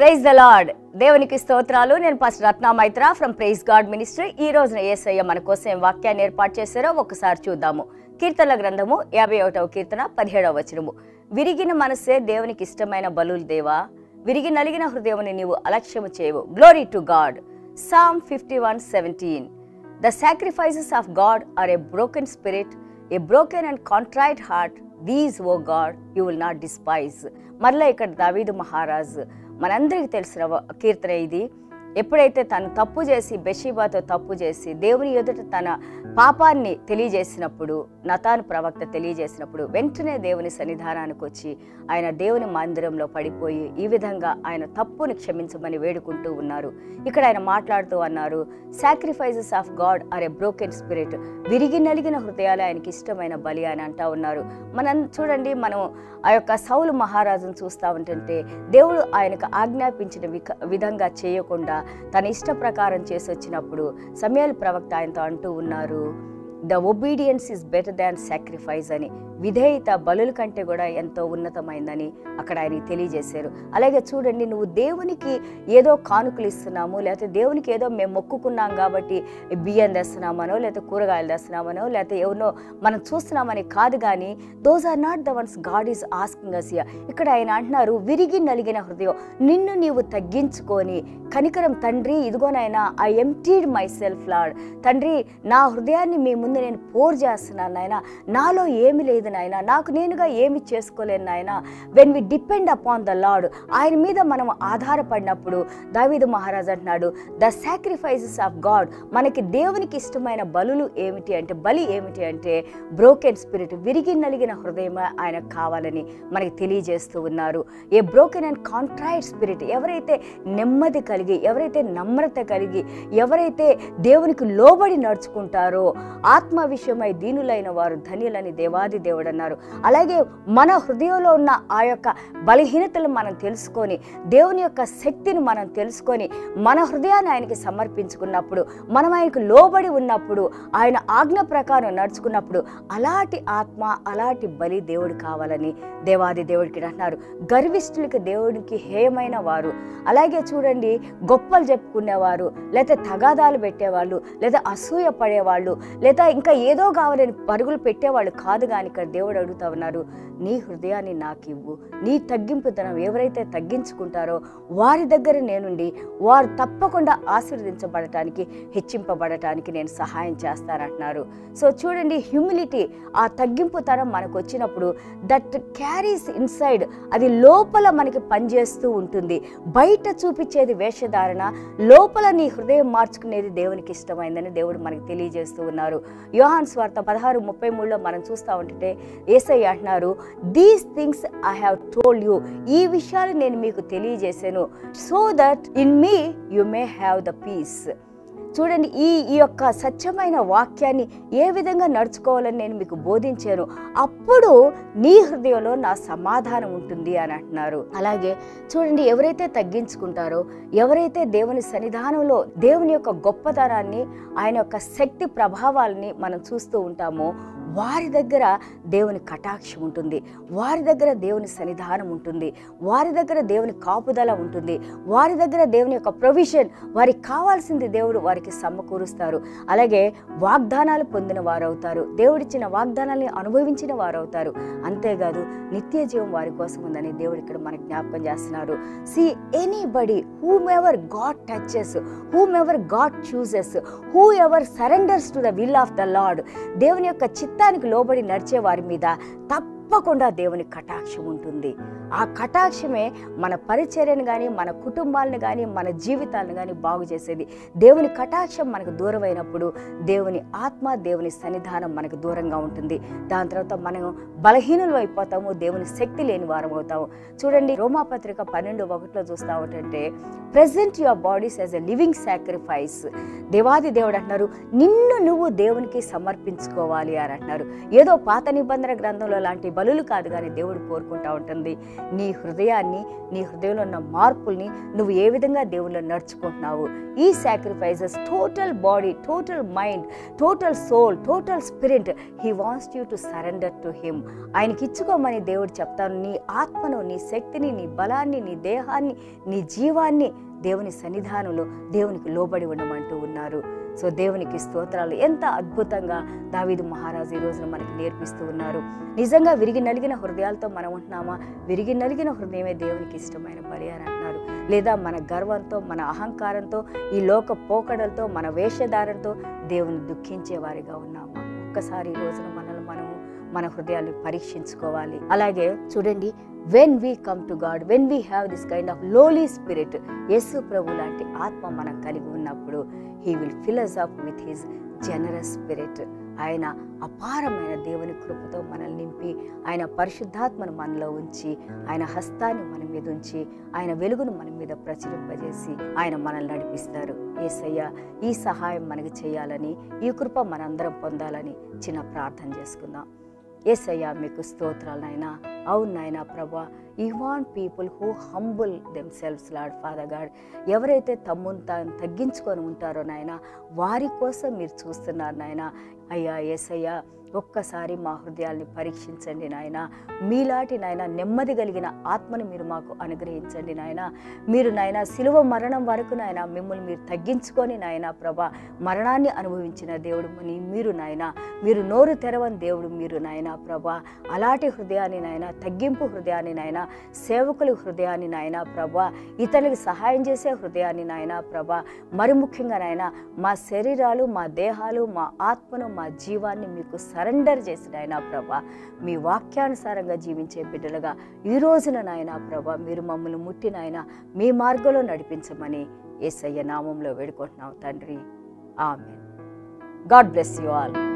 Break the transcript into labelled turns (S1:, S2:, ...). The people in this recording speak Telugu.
S1: ప్రైజ్ ద లార్డ్ దేవునికి స్తోత్రాలు నేను pastor Ratna Maitra from praise God ministry ఈ రోజున ఏసయ్య మన కోసం ఏం వాక్యాన్ని ఏర్పాటు చేశారో ఒకసారి చూద్దాము కీర్తనల గ్రంథము యాభై ఒకటవ కీర్తన పదిహేడవ వచనము విరిగిన మనసే దేవునికి ఇష్టమైన బలులు దేవా విరిగి నలిగిన హృదయముని నీవు అలక్ష్యము చేయవు glory to God Psalm fifty one seventeen the sacrifices of God are a broken spirit a broken and contrite heart these O God you will not despise మరలా ఇక్కడ దావీదు మహారాజ్ మనందరికీ తెలిసిన వ- కీర్తన ఇది ఎప్పుడైతే తను తప్పు చేసి బెషీబాతో తప్పు చేసి దేవుని ఎదుట తన పాపాన్ని తెలియజేసినప్పుడు నతాను ప్రవక్త తెలియజేసినప్పుడు వెంటనే దేవుని సన్నిధానానికి వచ్చి ఆయన దేవుని మందిరంలో పడిపోయి ఈ విధంగా ఆయన తప్పుని క్షమించమని వేడుకుంటూ ఉన్నారు ఇక్కడ ఆయన మాట్లాడుతూ అన్నారు sacrifices of God are a broken spirit విరిగి నలిగిన హృదయాలు ఆయనకి ఇష్టమైన బలి అని అంటా ఉన్నారు మనం చూడండి మనం ఆ యొక్క సౌలు మహారాజును చూస్తూ ఉంటుంటే దేవుడు ఆయనకు ఆజ్ఞాపించిన విక- విధంగా చేయకుండా తన ఇష్ట ప్రకారం చేసి వచ్చినప్పుడు సమయాల ప్రవక్త ఆయనతో అంటూ ఉన్నారు the obedience is better than sacrifice అని విధేయత బలుల కంటే కూడా ఎంతో ఉన్నతమైందని అక్కడ ఆయనకి తెలియజేశారు అలాగే చూడండి నువ్వు దేవునికి ఏదో కానుకలు ఇస్తున్నాము లేకపోతే దేవునికి ఏదో మేము మొక్కుకున్నాం కాబట్టి బియ్యం తెస్తున్నామనో లేకపోతే కూరగాయలు తెస్తున్నామనో లేకపోతే ఎవరినో మనం చూస్తున్నామని కాదు కానీ those are not the ones God is asking us ఇక్కడ ఆయన అంటున్నారు విరిగి నలిగిన హృదయం నిన్ను నీవు తగ్గించుకొని కనికరం తండ్రి ఇదిగోనైనా I emptied myself Lord తండ్రి నా హృదయాన్ని మీ ముందు నేను పోర్ చేస్తున్నాను నాయన నాలో ఏమి లేదు నాయన నాకు నేనుగా ఏమి చేసుకోలేను నాయన when we depend upon the Lord ఆయన మీద మనం ఆధారపడినప్పుడు దావీదు మహారాజ్ అంటున్నాడు ద సాక్రిఫైసెస్ ఆఫ్ గాడ్ మనకి దేవునికి ఇష్టమైన బలులు ఏమిటి అంటే బలి ఏమిటి అంటే బ్రోకెన్ స్పిరిట్ విరిగి నలిగిన హృదయం ఆయనకు కావాలని మనకి తెలియజేస్తూ ఉన్నారు a broken and contract spirit ఎవరైతే నెమ్మది కలిగి ఎవరైతే నమ్రత కలిగి ఎవరైతే దేవునికి లోబడి నడుచుకుంటారో ఆత్మ విషయమై దీనులైన వారు ధన్యులని దేవాది దేవుడు అన్నారు అలాగే మన హృదయంలో ఉన్న ఆ యొక్క బలహీనతలు మనం తెలుసుకొని దేవుని యొక్క శక్తిని మనం తెలుసుకొని మన హృదయాన్ని ఆయనకి సమర్పించుకున్నప్పుడు మనం ఆయనకు లోబడి ఉన్నప్పుడు ఆయన ఆజ్ఞ ప్రకారం నడుచుకున్నప్పుడు అలాంటి ఆత్మ అలాంటి బలి దేవుడు కావాలని దేవాది దేవుడికి అంటున్నారు గర్విష్ఠులకి దేవుడికి హేయమైన వారు అలాగే చూడండి గొప్పలు చెప్పుకునేవారు లేదా తగాదాలు పెట్టేవాళ్ళు లేదా అసూయ పడేవాళ్ళు లేదా ఇంకా ఏదో కావాలని పరుగులు పెట్టేవాళ్ళు కాదు కానీ ఇక్కడ దేవుడు అడుగుతా ఉన్నారు నీ హృదయాన్ని నాకు ఇవ్వు నీ తగ్గింపుతనం ఎవరైతే తగ్గించుకుంటారో వారి దగ్గర నేనుండి వారు తప్పకుండా ఆశీర్వదించబడటానికి హెచ్చింపబడటానికి నేను సహాయం చేస్తానంటున్నారు సో చూడండి హ్యూమిలిటీ ఆ తగ్గింపుతనం మనకు వచ్చినప్పుడు దట్ క్యారీస్ ఇన్సైడ్ అది లోపల మనకి పనిచేస్తూ ఉంటుంది బయట చూపించేది వేషధారణ లోపల నీ హృదయం మార్చుకునేది దేవునికి ఇష్టమైందని దేవుడు మనకి తెలియజేస్తూ ఉన్నారు యోహాన్ స్వార్థ పదహారు ముప్పై మూడులో మనం చూస్తూ ఉంటే ఏసై అంటున్నారు these things I have told you ఈ విషయాలు నేను మీకు తెలియజేశాను so that in me you may have the peace చూడండి ఈ ఈ యొక్క సత్యమైన వాక్యాన్ని ఏ విధంగా నడుచుకోవాలని నేను మీకు బోధించాను అప్పుడు నీ హృదయంలో నా సమాధానం ఉంటుంది అని అంటున్నారు అలాగే చూడండి ఎవరైతే తగ్గించుకుంటారో ఎవరైతే దేవుని సన్నిధానంలో దేవుని యొక్క గొప్పతనాన్ని ఆయన యొక్క శక్తి ప్రభావాలని మనం చూస్తూ ఉంటామో వారి దగ్గర దేవుని కటాక్షం ఉంటుంది వారి దగ్గర దేవుని సన్నిధానం ఉంటుంది వారి దగ్గర దేవుని కాపుదల ఉంటుంది వారి దగ్గర దేవుని యొక్క ప్రొవిజన్ వారికి కావాల్సింది దేవుడు వారికి సమకూరుస్తారు అలాగే వాగ్దానాలు పొందిన వారు అవుతారు దేవుడిచ్చిన వాగ్దానాల్ని అనుభవించిన వారు అవుతారు అంతేకాదు నిత్య జీవం వారి కోసం ఉందని దేవుడు ఇక్కడ మనకు జ్ఞాపకం చేస్తున్నారు see anybody whomever God touches whomever God chooses whoever surrenders to the will of the Lord దేవుని యొక్క చిత్తానికి లోబడి నడిచే వారి మీద తప్పకుండా దేవుని కటాక్షం ఉంటుంది ఆ కటాక్షమే మన పరిచర్యను కానీ మన కుటుంబాలను కానీ మన జీవితాలను కానీ బాగు చేసేది దేవుని కటాక్షం మనకు దూరమైనప్పుడు దేవుని ఆత్మ దేవుని సన్నిధానం మనకు దూరంగా ఉంటుంది దాని తర్వాత మనం బలహీనులు అయిపోతాము దేవుని శక్తి లేని వారం అవుతాము చూడండి రోమాపత్రిక పన్నెండు ఒకటిలో చూస్తా ఉంటే present your bodies as a living sacrifice దేవాది దేవుడు అంటున్నారు నిన్ను నువ్వు దేవునికి సమర్పించుకోవాలి అని అంటున్నారు ఏదో పాత నిబంధన గ్రంథంలో లాంటి బలులు కాదు కానీ దేవుడు కోరుకుంటా ఉంటుంది నీ హృదయాన్ని నీ హృదయంలో ఉన్న మార్పుల్ని నువ్వు ఏ విధంగా దేవుళ్ళు నడుచుకుంటున్నావు ఈ sacrifices total body total mind total soul total spirit he wants you to surrender to him ఆయనకి ఇచ్చుకోమని దేవుడు చెప్తాను నీ ఆత్మను నీ శక్తిని నీ బలాన్ని నీ దేహాన్ని నీ జీవాన్ని దేవుని సన్నిధానంలో దేవునికి లోబడి ఉండమంటూ ఉన్నారు సో దేవునికి స్తోత్రాలు ఎంత అద్భుతంగా దావీదు మహారాజు ఈ రోజున మనకి నేర్పిస్తూ ఉన్నారు నిజంగా విరిగి నలిగిన హృదయాలతో మనం ఉంటున్నామా విరిగి నలిగిన హృదయమే దేవునికి ఇష్టమైన బలి అని అంటున్నారు లేదా మన గర్వంతో మన అహంకారంతో ఈ లోక పోకడలతో మన వేషధారంతో దేవుని దుఃఖించే వారిగా ఉన్నామా ఒక్కసారి ఈ రోజున మనల్ని మనము మన హృదయాన్ని పరీక్షించుకోవాలి అలాగే చూడండి when we come to God when we have this kind of lowly spirit యేసు ప్రభు లాంటి ఆత్మ మనం కలిగి ఉన్నప్పుడు he will fill us up with his generous spirit ఆయన అపారమైన దేవుని కృపతో మనల్ని నింపి ఆయన పరిశుద్ధాత్మను మనలో ఉంచి ఆయన హస్తాన్ని మన మీద ఉంచి ఆయన వెలుగును మన మీద ప్రచురింపజేసి ఆయన మనల్ని నడిపిస్తారు ఏసయ్య ఈ సహాయం మనకి చేయాలని ఈ కృప మనందరం పొందాలని చిన్న ప్రార్థన చేసుకుందాం ఏసయ్య మీకు స్తోత్రాలు నాయన అవును నాయన ప్రభా he want people who humble themselves Lord Father God ఎవరైతే తమ్మును తాను తగ్గించుకొని ఉంటారో నాయన వారి కోసం మీరు చూస్తున్నారు నాయన అయ్యా ఏసయ్య ఒక్కసారి మా హృదయాల్ని పరీక్షించండి నాయన మీలాంటి నాయన నెమ్మది కలిగిన ఆత్మను మీరు మాకు అనుగ్రహించండి నాయన మీరు నాయన సిలువ మరణం వరకు నాయన మిమ్మల్ని మీరు తగ్గించుకొని నాయన ప్రభా మరణాన్ని అనుభవించిన దేవుడు నీ మీరు నాయన మీరు నోరు తెరవని దేవుడు మీరు నాయన ప్రభా అలాంటి హృదయాన్ని నాయన తగ్గింపు హృదయాన్ని నాయన సేవకుల హృదయాన్ని నాయన ప్రభా ఇతరులకు సహాయం చేసే హృదయాన్ని నాయన ప్రభా మరి ముఖ్యంగా నాయన మా శరీరాలు మా దేహాలు మా ఆత్మను మా జీవాన్ని మీకు సరెండర్ చేసిన ఆయన ప్రభా మీ వాక్యానుసారంగా జీవించే బిడ్డలుగా ఈ రోజున నాయన ప్రభా మీరు మమ్మల్ని ముట్టిన ఆయన మీ మార్గంలో నడిపించమని యేసయ్య నామంలో వేడుకుంటున్నాం తండ్రి ఆమె గాడ్ బ్లెస్ యు ఆల్